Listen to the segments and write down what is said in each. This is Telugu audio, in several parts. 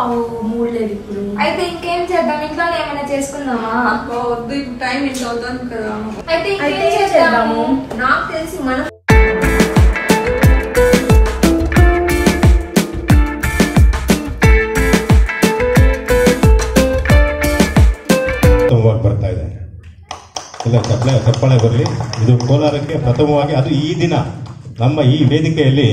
మూడు లేదు ఇప్పుడు అయితే ఇంకేం చేద్దాం ఇంట్లోనే ఏమైనా చేసుకుందామా అబ్బా, వద్దు ఇప్పుడు టైం ఎంత అవుతుంది కదా అయితే ఇంకేం అయితే ఏం చేద్దాము చేద్దాము? నాకు తెలిసి మనం ಪ್ರಥಮವಾಗಿ ಬರ್ತಾ ಇದೆ ಇಲ್ಲ ಚಪ್ಪಳೆ ಚಪ್ಪಾಳೆ ಬರಲಿ ಇದು ಕೋಲಾರಕ್ಕೆ ಪ್ರಥಮವಾಗಿ ಅದು ಈ ದಿನ ನಮ್ಮ ಈ ವೇದಿಕೆಯಲ್ಲಿ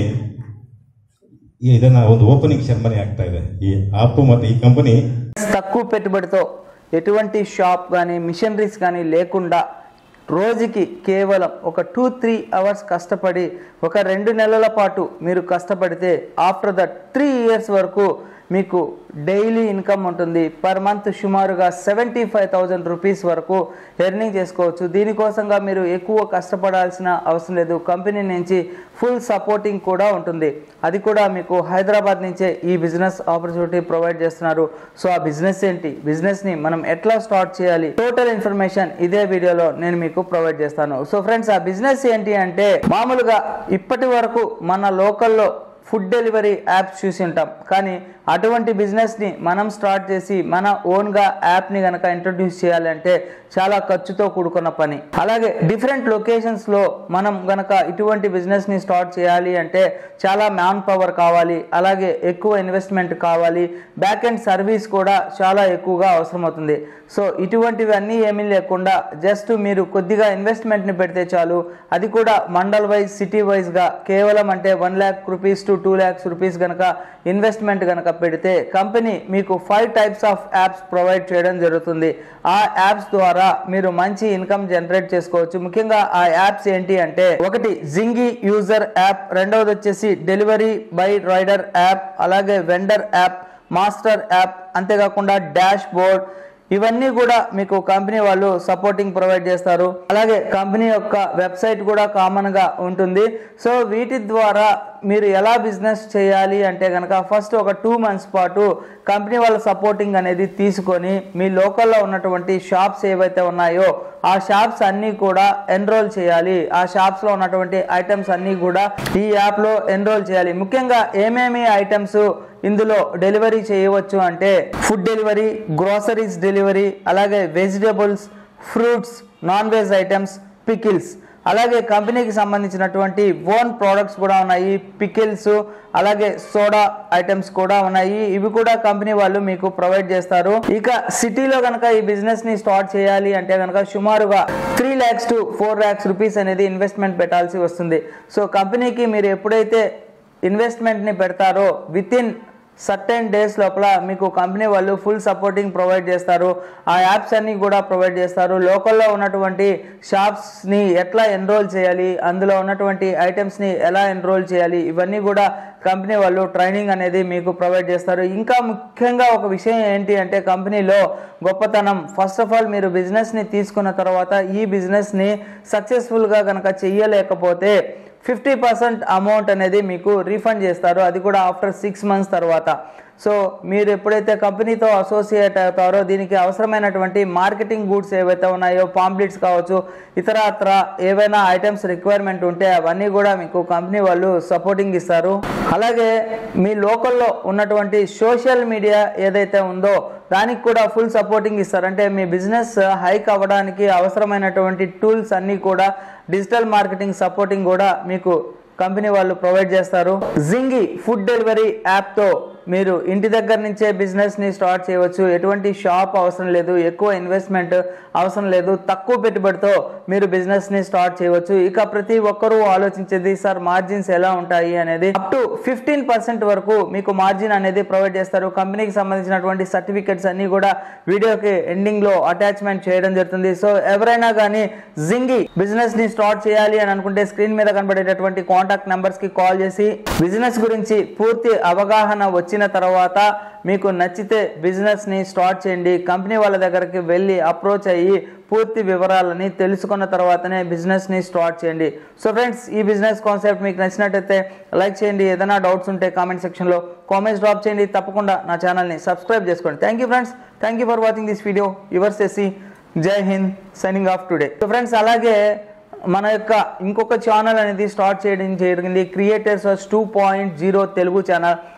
ಈ ಇದನ್ನ ಒಂದು ಓಪನಿಂಗ್ ಸೆರೆಮನಿ ಆಗ್ತಾ ಇದೆ ಈ ಆಪ್ ಮತ್ತು ಈ ಕಂಪನಿ తక్కువ పెట్టుబడితో ఎటువంటి షాప్ కానీ మిషనరీస్ కానీ లేకుండా రోజుకి కేవలం ఒక టూ త్రీ అవర్స్ కష్టపడి ఒక రెండు నెలల పాటు మీరు కష్టపడితే ఆఫ్టర్ దట్ త్రీ ఇయర్స్ వరకు మీకు డైలీ ఇన్కమ్ ఉంటుంది పర్ మంత్ సుమారుగా సెవెంటీ ఫైవ్ థౌజండ్ రూపీస్ వరకు ఎర్నింగ్ చేసుకోవచ్చు దీనికోసంగా మీరు ఎక్కువ కష్టపడాల్సిన అవసరం లేదు కంపెనీ నుంచి ఫుల్ సపోర్టింగ్ కూడా ఉంటుంది అది కూడా మీకు హైదరాబాద్ నుంచే ఈ బిజినెస్ ఆపర్చునిటీ ప్రొవైడ్ చేస్తున్నారు సో ఆ బిజినెస్ ఏంటి బిజినెస్ ని మనం ఎట్లా స్టార్ట్ చేయాలి టోటల్ ఇన్ఫర్మేషన్ ఇదే వీడియోలో నేను మీకు ప్రొవైడ్ చేస్తాను సో ఫ్రెండ్స్ ఆ బిజినెస్ ఏంటి అంటే మామూలుగా ఇప్పటి వరకు మన లోకల్లో ఫుడ్ డెలివరీ యాప్స్ చూసి ఉంటాం కానీ అటువంటి బిజినెస్ని మనం స్టార్ట్ చేసి మన ఓన్గా యాప్ని కనుక ఇంట్రడ్యూస్ చేయాలంటే చాలా ఖర్చుతో కూడుకున్న పని అలాగే డిఫరెంట్ లొకేషన్స్లో మనం గనక ఇటువంటి బిజినెస్ని స్టార్ట్ చేయాలి అంటే చాలా మ్యాన్ పవర్ కావాలి అలాగే ఎక్కువ ఇన్వెస్ట్మెంట్ కావాలి బ్యాక్ అండ్ సర్వీస్ కూడా చాలా ఎక్కువగా అవసరం అవుతుంది సో ఇటువంటివన్నీ ఏమీ లేకుండా జస్ట్ మీరు కొద్దిగా ఇన్వెస్ట్మెంట్ని పెడితే చాలు అది కూడా మండల్ వైజ్ సిటీ వైజ్గా కేవలం అంటే one lakh rupees to two lakhs rupees కనుక ఇన్వెస్ట్మెంట్ కనుక పెడితే కంపెనీ మీకు five types of apps provide చేయడం జరుగుతుంది ఆ యాప్స్ ద్వారా మీరు మంచి ఇన్కమ్ జనరేట్ చేసుకోవచ్చు ముఖ్యంగా ఆ యాప్స్ ఏంటి అంటే ఒకటి జింగి యూజర్ యాప్ రెండవది వచ్చేసి డెలివరీ బై రైడర్ యాప్ అలాగే వెండర్ యాప్ మాస్టర్ యాప్ అంతేకాకుండా డాష్ బోర్డ్ ఇవన్నీ కూడా మీకు కంపెనీ వాళ్ళు సపోర్టింగ్ ప్రొవైడ్ చేస్తారు అలాగే కంపెనీ యొక్క వెబ్సైట్ కూడా కామన్ గా ఉంటుంది సో వీటి ద్వారా మీరు ఎలా బిజినెస్ చేయాలి అంటే కనుక ఫస్ట్ ఒక టూ మంత్స్ పాటు కంపెనీ వాళ్ళ సపోర్టింగ్ అనేది తీసుకొని మీ లోకల్లో ఉన్నటువంటి షాప్స్ ఏవైతే ఉన్నాయో ఆ షాప్స్ అన్నీ కూడా ఎన్రోల్ చేయాలి ఆ షాప్స్ లో ఉన్నటువంటి ఐటమ్స్ అన్నీ కూడా ఈ యాప్ లో ఎన్రోల్ చేయాలి ముఖ్యంగా ఏమేమి ఐటమ్స్ ఇందులో డెలివరీ చేయవచ్చు అంటే ఫుడ్ డెలివరీ గ్రోసరీస్ డెలివరీ అలాగే vegetables fruits non veg items pickles అలాగే కంపెనీకి సంబంధించినటువంటి ఓన్ ప్రోడక్ట్స్ కూడా ఉన్నాయి పికిల్స్ అలాగే సోడా ఐటమ్స్ కూడా ఉన్నాయి ఇవి కూడా కంపెనీ వాళ్ళు మీకు ప్రొవైడ్ చేస్తారు ఇక సిటీలో కనుక ఈ బిజినెస్ ని స్టార్ట్ చేయాలి అంటే కనుక సుమారుగా three lakhs to four lakhs rupees అనేది ఇన్వెస్ట్మెంట్ పెట్టాల్సి వస్తుంది సో కంపెనీకి మీరు ఎప్పుడైతే ఇన్వెస్ట్మెంట్ని పెడతారో విత్ ఇన్ సర్టెన్ డేస్ లోపల మీకు కంపెనీ వాళ్ళు ఫుల్ సపోర్టింగ్ ప్రొవైడ్ చేస్తారు ఆ యాప్స్ అన్ని కూడా ప్రొవైడ్ చేస్తారు లోకల్లో ఉన్నటువంటి షాప్స్ని ఎట్లా ఎన్రోల్ చేయాలి అందులో ఉన్నటువంటి ఐటమ్స్ని ఎలా ఎన్రోల్ చేయాలి ఇవన్నీ కూడా కంపెనీ వాళ్ళు ట్రైనింగ్ అనేది మీకు ప్రొవైడ్ చేస్తారు ఇంకా ముఖ్యంగా ఒక విషయం ఏంటి అంటే కంపెనీలో గొప్పతనం ఫస్ట్ ఆఫ్ ఆల్ మీరు బిజినెస్ని తీసుకున్న తర్వాత ఈ బిజినెస్ని సక్సెస్ఫుల్గా కనుక చెయ్యలేకపోతే ఫిఫ్టీ పర్సెంట్ అమౌంట్ అనేది మీకు రీఫండ్ చేస్తారు అది కూడా ఆఫ్టర్ సిక్స్ మంత్స్ తర్వాత సో మీరు ఎప్పుడైతే కంపెనీతో అసోసియేట్ అవుతారో దీనికి అవసరమైనటువంటి మార్కెటింగ్ గూడ్స్ ఏవైతే ఉన్నాయో పాంప్లెట్స్ కావచ్చు ఇతరత్ర ఏవైనా ఐటమ్స్ రిక్వైర్మెంట్ ఉంటే అవన్నీ కూడా మీకు కంపెనీ వాళ్ళు సపోర్టింగ్ ఇస్తారు అలాగే మీ లోకల్లో ఉన్నటువంటి సోషల్ మీడియా ఏదైతే ఉందో దానికి కూడా ఫుల్ సపోర్టింగ్ ఇస్తారు అంటే మీ బిజినెస్ హైక్ అవ్వడానికి అవసరమైనటువంటి టూల్స్ అన్నీ కూడా డిజిటల్ మార్కెటింగ్ సపోర్టింగ్ కూడా మీకు కంపెనీ వాళ్ళు ప్రొవైడ్ చేస్తారు జింగి ఫుడ్ డెలివరీ యాప్తో మీరు ఇంటి దగ్గర నుంచే బిజినెస్ని స్టార్ట్ చేయవచ్చు ఎటువంటి షాప్ అవసరం లేదు ఎక్కువ ఇన్వెస్ట్మెంట్ అవసరం లేదు తక్కువ పెట్టుబడితో మీరు బిజినెస్ని స్టార్ట్ చేయవచ్చు ఇక ప్రతి ఒక్కరూ ఆలోచించేది సార్ మార్జిన్స్ ఎలా ఉంటాయి అనేది అప్ టు ఫిఫ్టీన్ పర్సెంట్ వరకు మీకు మార్జిన్ అనేది ప్రొవైడ్ చేస్తారు కంపెనీకి సంబంధించినటువంటి సర్టిఫికెట్స్ అన్ని కూడా వీడియోకి ఎండింగ్ లో అటాచ్మెంట్ చేయడం జరుగుతుంది సో ఎవరైనా కానీ జింగి బిజినెస్ ని స్టార్ట్ చేయాలి అని అనుకుంటే స్క్రీన్ మీద కనబడేటటువంటి కాంటాక్ట్ నెంబర్స్ కి కాల్ చేసి బిజినెస్ గురించి పూర్తి అవగాహన వచ్చిన తర్వాత మీకు నచ్చితే బిజినెస్ ని స్టార్ట్ చేయండి కంపెనీ వాళ్ళ దగ్గరికి వెళ్ళి అప్రోచ్ అయ్యి పూర్తి వివరాలని తెలుసుకున్న తర్వాతనే బిజినెస్ ని స్టార్ట్ చేయండి సో ఫ్రెండ్స్ ఈ బిజినెస్ కాన్సెప్ట్ మీకు నచ్చినట్టయితే లైక్ చేయండి ఏదైనా డౌట్స్ ఉంటే కామెంట్ సెక్షన్ లో కామెంట్స్ డ్రాప్ చేయండి తప్పకుండా నా ఛానల్ ని సబ్స్క్రైబ్ చేసుకోండి thank you friends thank you for watching this video yours SC జై హింద్ signing off today so friends అలాగే మన యొక్క ఇంకొక ఛానల్ అనేది స్టార్ట్ చేయడం జరిగింది creators two point zero Telugu channel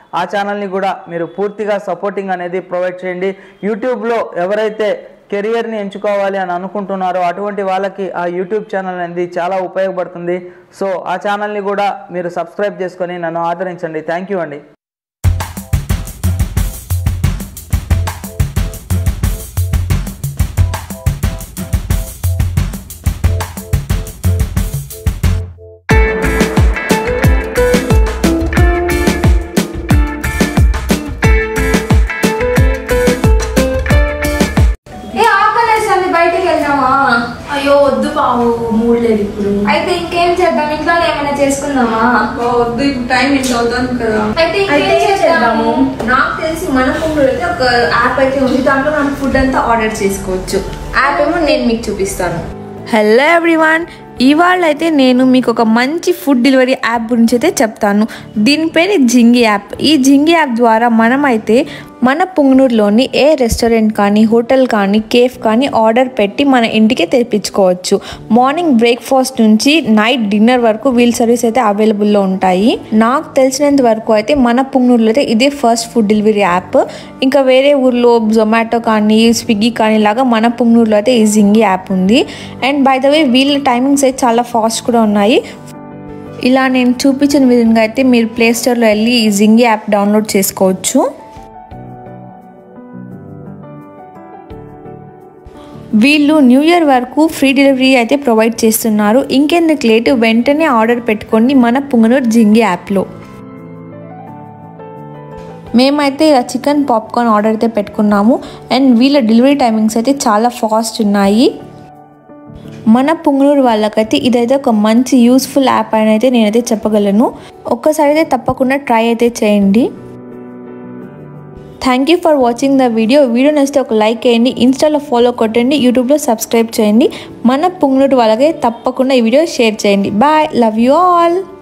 ఆ ఛానల్ని కూడా మీరు పూర్తిగా సపోర్టింగ్ అనేది ప్రొవైడ్ చేయండి యూట్యూబ్లో ఎవరైతే కెరియర్ని ఎంచుకోవాలి అని అనుకుంటున్నారో అటువంటి వాళ్ళకి ఆ యూట్యూబ్ ఛానల్ అనేది చాలా ఉపయోగపడుతుంది సో ఆ ఛానల్ని కూడా మీరు సబ్స్క్రైబ్ చేసుకొని నన్ను ఆదరించండి థ్యాంక్ యూ అండి ఏ ఆకలేస్తుంది బయటికి వెళ్దామా అయ్యో వద్దు బావు మూడు లేదు ఇప్పుడు అయితే ఇంకేం చేద్దాం ఇంట్లోనే ఏమైనా చేసుకుందామా అబ్బా, వద్దు ఇప్పుడు టైం ఎంత అవుతుంది కదా అయితే ఇంకేం అయితే ఏం చేద్దాము? చేద్దాము నాకు తెలిసి మన ఫోన్లో అయితే ఒక యాప్ అయితే ఉంది దాంట్లో మనం ఫుడ్ అంతా ఆర్డర్ చేసుకోవచ్చు యాప్ ఏమో నేను మీకు చూపిస్తాను హలో ఎవ్రీవన్ ఇవాళ అయితే నేను మీకు ఒక మంచి ఫుడ్ డెలివరీ యాప్ గురించి అయితే చెప్తాను దీని పేరు జింగి యాప్ ఈ జింగి యాప్ ద్వారా మనమైతే మన పుంగనూరులోని ఏ రెస్టారెంట్ కానీ హోటల్ కానీ కేఫ్ కానీ ఆర్డర్ పెట్టి మన ఇంటికే తెప్పించుకోవచ్చు మార్నింగ్ బ్రేక్ఫాస్ట్ నుంచి నైట్ డిన్నర్ వరకు వీల్ సర్వీస్ అయితే అవైలబుల్లో ఉంటాయి నాకు తెలిసినంత వరకు అయితే మన పుంగనూరులో అయితే ఇదే ఫస్ట్ ఫుడ్ డెలివరీ యాప్ ఇంకా వేరే ఊర్లో జొమాటో కానీ స్విగ్గీ కానీ లాగా మన పుంగనూరులో అయితే ఈ జింగి యాప్ ఉంది అండ్ బై ద వే వీళ్ళ టైమింగ్స్ అయితే చాలా ఫాస్ట్ కూడా ఉన్నాయి ఇలా నేను చూపించిన విధంగా అయితే మీరు ప్లే స్టోర్లో వెళ్ళి ఈ జింగి యాప్ డౌన్లోడ్ చేసుకోవచ్చు వీళ్ళు న్యూ ఇయర్ వరకు ఫ్రీ డెలివరీ అయితే ప్రొవైడ్ చేస్తున్నారు ఇంకెందుకు లేటు వెంటనే ఆర్డర్ పెట్టుకోండి మన పుంగనూరు జింగి యాప్లో మేమైతే ఇలా చికెన్ పాప్కార్న్ ఆర్డర్ అయితే పెట్టుకున్నాము అండ్ వీళ్ళ డెలివరీ టైమింగ్స్ అయితే చాలా ఫాస్ట్ ఉన్నాయి మన పుంగనూరు వాళ్ళకైతే ఇదైతే ఒక మంచి యూస్ఫుల్ యాప్ అని అయితే నేనైతే చెప్పగలను ఒక్కసారి అయితే తప్పకుండా ట్రై అయితే చేయండి thank you for watching the video video నచ్చితే ఒక లైక్ చేయండి ఇన్స్టాలో ఫాలో కొట్టండి యూట్యూబ్లో సబ్స్క్రైబ్ చేయండి మన పుంగనూరు వాళ్ళకి తప్పకుండా ఈ వీడియో షేర్ చేయండి బాయ్ లవ్ యూ ఆల్